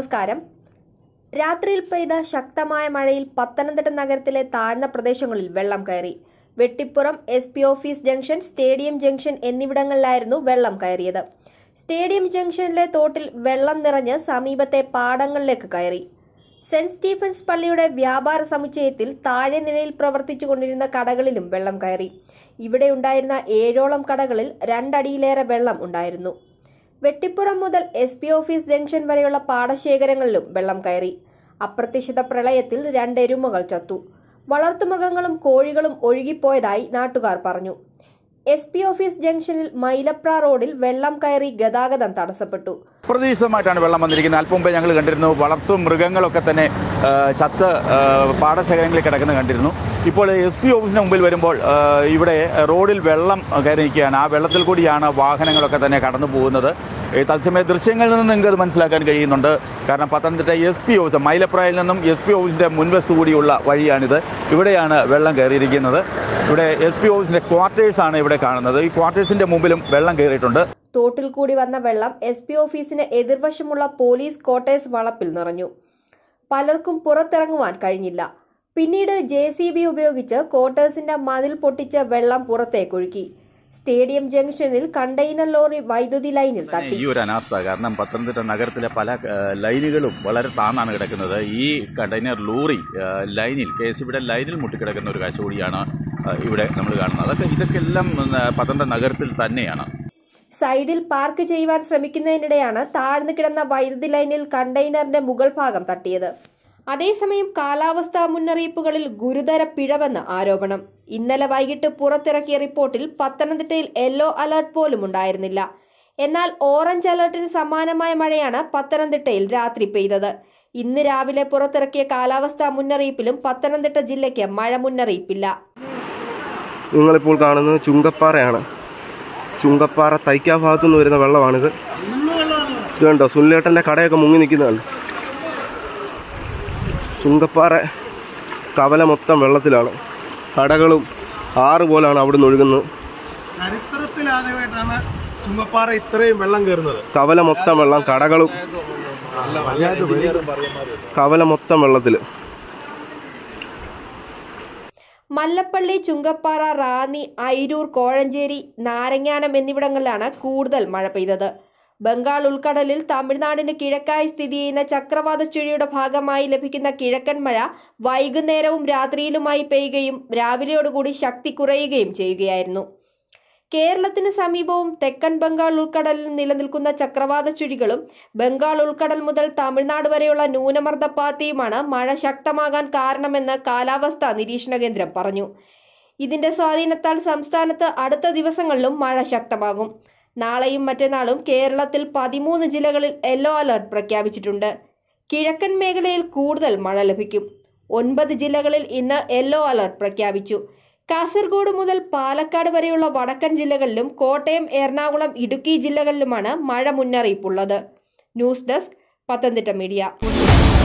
നമസ്കാരം രാത്രിയിൽ പെയ്ത ശക്തമായ മഴയിൽ പത്തനംതിട്ട നഗരത്തിലെ താഴ്ന്ന പ്രദേശങ്ങളിൽ വെള്ളം കയറി Vettipuram S P office junction stadium junction എന്നിവിടങ്ങളിലായിരുന്നു വെള്ളം കയറിയത് സ്റ്റേഡിയം ജംഗ്ഷനിലെ തോട്ടിൽ വെള്ളം നിറഞ്ഞ് സമീപത്തെ പാടങ്ങളിലേക്ക് കയറി സെന്റ് സ്റ്റീഫൻസ് പള്ളിയുടെ വ്യാപാര സമുച്ചയത്തിൽ താഴെ നിലയിൽ പ്രവർത്തിച്ചു കൊണ്ടിരുന്ന കടകളിലും വെള്ളം കയറി ഇവിടെ ഉണ്ടായിരുന്ന ഏഴോളം കടകളിൽ രണ്ടടിയിലേറെ വെള്ളം ഉണ്ടായിരുന്നു വെട്ടിപ്പുറം മുതൽ എസ് പി ഓഫീസ് ജംഗ്ഷൻ വരെയുള്ള പാടശേഖരങ്ങളിലും വെള്ളം കയറി അപ്രതീക്ഷിത പ്രളയത്തിൽ രണ്ട് എരുമകൾ ചത്തു വളർത്തുമൃഗങ്ങളും കോഴികളും ഒഴുകിപ്പോയതായി നാട്ടുകാർ പറഞ്ഞു എസ് പി ഓഫീസ് ജംഗ്ഷനിൽ മൈലപ്ര റോഡിൽ വെള്ളം കയറി ഗതാഗതം തടസ്സപ്പെട്ടു പ്രതീക്ഷിതമായിട്ടാണ് വെള്ളം വന്നിരിക്കുന്നത് അല്പം മുമ്പേ ഞങ്ങൾ കണ്ടിരുന്നു വളർത്തു മൃഗങ്ങളൊക്കെ തന്നെ ആ, ചത്ത് ആ, പാടശേഖരങ്ങളിൽ കിടക്കുന്നത് കണ്ടിരുന്നു ഇപ്പോൾ എസ് പി ഓഫീസിന് മുമ്പിൽ വരുമ്പോൾ ആ, ഇവിടെ റോഡിൽ വെള്ളം കയറി നിൽക്കുകയാണ് ആ വെള്ളത്തിൽ കൂടിയാണ് വാഹനങ്ങളൊക്കെ തന്നെ കടന്നു പോകുന്നത് ഈ തത്സമയ ദൃശ്യങ്ങളിൽ നിന്ന് നിങ്ങൾക്ക് അത് മനസ്സിലാക്കാൻ കഴിയുന്നുണ്ട് കാരണം പത്തനംതിട്ട എസ് പി ഓഫീസ് മൈലപ്രായിൽ നിന്നും എസ് പി ഓഫീസിൻ്റെ മുൻവശത്ത് കൂടിയുള്ള വഴിയാണിത് ഇവിടെയാണ് വെള്ളം കയറിയിരിക്കുന്നത് ഇവിടെ എസ് പി ഓഫീസിൻ്റെ ക്വാർട്ടേഴ്സാണ് ഇവിടെ കാണുന്നത് ഈ ക്വാർട്ടേഴ്സിൻ്റെ മുമ്പിലും വെള്ളം കയറിയിട്ടുണ്ട് തോട്ടിൽ കൂടി വന്ന വെള്ളം എസ് പി ഓഫീസിന് എതിർവശമുള്ള പോലീസ് ക്വാർട്ടേഴ്സ് വളപ്പിൽ നിറഞ്ഞു പലർക്കും പുറത്തിറങ്ങുവാൻ കഴിഞ്ഞില്ല പിന്നീട് ജെ സി ബി ഉപയോഗിച്ച് ക്വാർട്ടേഴ്സിന്റെ മതിൽ പൊട്ടിച്ച് വെള്ളം പുറത്തേക്കൊഴുക്കി സ്റ്റേഡിയം ജംഗ്ഷനിൽ കണ്ടെയ്നർ ലോറി വൈദ്യുതി ലൈനിൽ തട്ടി ഈ ഒരു അനാസ്ഥ കാരണം പത്തനംതിട്ട നഗരത്തിലെ പല ആ, ലൈനുകളും വളരെ താന്നാണ് കിടക്കുന്നത് ഈ കണ്ടെയ്നർ ലോറി ആ, ലൈനിൽ കെ എസ് ഇവിടെ ലൈനിൽ മുട്ടിക്കിടക്കുന്ന ഒരു കാഴ്ച കൂടിയാണ് ആ, ഇവിടെ നമ്മൾ കാണുന്നത് അതൊക്കെ ഇതൊക്കെ എല്ലാം ആ, പത്തനംതിട്ട നഗരത്തിൽ തന്നെയാണ് സൈഡിൽ പാർക്ക് ചെയ്യുവാൻ ശ്രമിക്കുന്നതിനിടെയാണ് താഴ്ന്നു കിടന്ന വൈദ്യുതി ലൈനിൽ കണ്ടെയ്നറിന്റെ മുകൾ ഭാഗം തട്ടിയത് അതേസമയം കാലാവസ്ഥാ മുന്നറിയിപ്പുകളിൽ ഗുരുതര പിഴവെന്ന് ആരോപണം ഇന്നലെ വൈകിട്ട് പുറത്തിറക്കിയ റിപ്പോർട്ടിൽ പത്തനംതിട്ടയിൽ യെല്ലോ അലർട്ട് പോലും ഉണ്ടായിരുന്നില്ല എന്നാൽ ഓറഞ്ച് അലർട്ടിന് സമാനമായ മഴയാണ് പത്തനംതിട്ടയിൽ രാത്രി പെയ്തത് ഇന്ന് രാവിലെ പുറത്തിറക്കിയ കാലാവസ്ഥാ മുന്നറിയിപ്പിലും പത്തനംതിട്ട ജില്ലയ്ക്ക് മഴ മുന്നറിയിപ്പില്ല നിങ്ങളിപ്പോൾ കാണുന്നത് ചുങ്കപ്പാറയാണ് ചുങ്കപ്പാറ തൈക്കാ ഭാഗത്തു നിന്ന് വരുന്ന വെള്ളമാണിത് ഇത് കണ്ടോ സുനിലേട്ടൻ്റെ കടയൊക്കെ മുങ്ങി നിൽക്കുന്നതാണ് ചുങ്കപ്പാറ കവല മൊത്തം വെള്ളത്തിലാണ് കടകളും ആറ് പോലാണ് അവിടുന്ന് ഒഴുകുന്നത് ചരിത്രത്തിലാദ്യമായിട്ടാണ് ചുങ്കപ്പാറ ഇത്രയും വെള്ളം കയറുന്നത് കവല മൊത്തം വെള്ളം കടകളും കവല മൊത്തം വെള്ളത്തിൽ മല്ലപ്പള്ളി ചുങ്കപ്പാറ റാന്നി ഐരൂർ കോഴഞ്ചേരി നാരങ്ങാനം എന്നിവിടങ്ങളിലാണ് കൂടുതൽ മഴ പെയ്തത് ബംഗാൾ ഉൾക്കടലിൽ തമിഴ്നാടിന് കിഴക്കായി സ്ഥിതി ചെയ്യുന്ന ചക്രവാത ചുഴിയുടെ ഭാഗമായി ലഭിക്കുന്ന കിഴക്കൻ മഴ വൈകുന്നേരവും രാത്രിയിലുമായി പെയ്യുകയും രാവിലെയോടുകൂടി ശക്തി കുറയുകയും ചെയ്യുകയായിരുന്നു കേരളത്തിന് സമീപവും തെക്കൻ ബംഗാൾ ഉൾക്കടലിൽ നിലനിൽക്കുന്ന ചക്രവാത ചുഴികളും ബംഗാൾ ഉൾക്കടൽ മുതൽ തമിഴ്നാട് വരെയുള്ള ന്യൂനമർദ്ദപ്പാത്തിയുമാണ് മഴ ശക്തമാകാൻ കാരണമെന്ന് കാലാവസ്ഥാ നിരീക്ഷണ കേന്ദ്രം പറഞ്ഞു ഇതിന്റെ സ്വാധീനത്താൽ സംസ്ഥാനത്ത് അടുത്ത ദിവസങ്ങളിലും മഴ ശക്തമാകും നാളെയും മറ്റന്നാളും കേരളത്തിൽ പതിമൂന്ന് ജില്ലകളിൽ യെല്ലോ അലർട്ട് പ്രഖ്യാപിച്ചിട്ടുണ്ട് കിഴക്കൻ മേഖലയിൽ കൂടുതൽ മഴ ലഭിക്കും ഒൻപത് ജില്ലകളിൽ ഇന്ന് യെല്ലോ അലർട്ട് പ്രഖ്യാപിച്ചു കാസർഗോഡ് മുതൽ പാലക്കാട് വരെയുള്ള വടക്കൻ ജില്ലകളിലും കോട്ടയം എറണാകുളം ഇടുക്കി ജില്ലകളിലുമാണ് മഴ മുന്നറിയിപ്പുള്ളത് ന്യൂസ് ഡെസ്ക് പത്തനംതിട്ട മീഡിയ